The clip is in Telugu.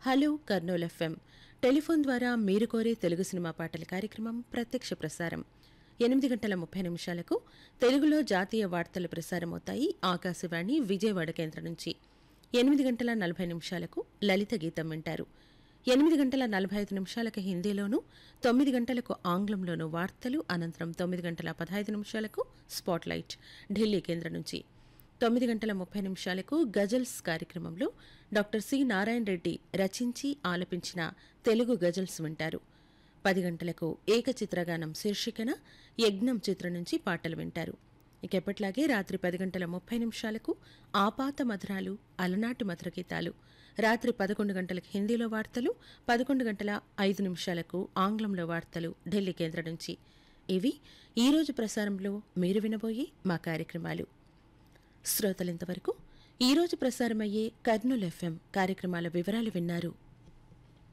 హలో కర్నూల్ ఎఫ్ఎం టెలిఫోన్ ద్వారా మీరు కోరే తెలుగు సినిమా పాటల కార్యక్రమం ప్రత్యక్ష ప్రసారం ఎనిమిది గంటల ముప్పై నిమిషాలకు తెలుగులో జాతీయ వార్తలు ప్రసారమవుతాయి ఆకాశవాణి విజయవాడ కేంద్రం నుంచి ఎనిమిది గంటల నలభై నిమిషాలకు లలిత గీతం వింటారు ఎనిమిది గంటల నలభై ఐదు నిమిషాలకు హిందీలోను తొమ్మిది గంటలకు ఆంగ్లంలోను వార్తలు అనంతరం తొమ్మిది గంటల పదహైదు నిమిషాలకు స్పాట్లైట్ ఢిల్లీ కేంద్రం నుంచి తొమ్మిది గంటల ముప్పై నిమిషాలకు గజల్స్ కార్యక్రమంలో డాక్టర్ సి నారాయణ రెడ్డి రచించి ఆలపించిన తెలుగు గజల్స్ వింటారు పది గంటలకు ఏకచిత్రగానం శీర్షికన యజ్ఞం చిత్రం నుంచి పాటలు వింటారు ఇక ఎప్పట్లాగే రాత్రి పది గంటల ముప్పై నిమిషాలకు ఆపాత మధురాలు అలనాటి మధుర గీతాలు రాత్రి పదకొండు గంటలకు హిందీలో వార్తలు పదకొండు గంటల ఐదు నిమిషాలకు ఆంగ్లంలో వార్తలు ఢిల్లీ కేంద్రం నుంచి ఇవి ఈరోజు ప్రసారంలో మీరు వినబోయే మా కార్యక్రమాలు శ్రోతలింతవరకు ఈరోజు ప్రసారమయ్యే కర్నూలు ఎఫ్ఎం కార్యక్రమాల వివరాలు విన్నారు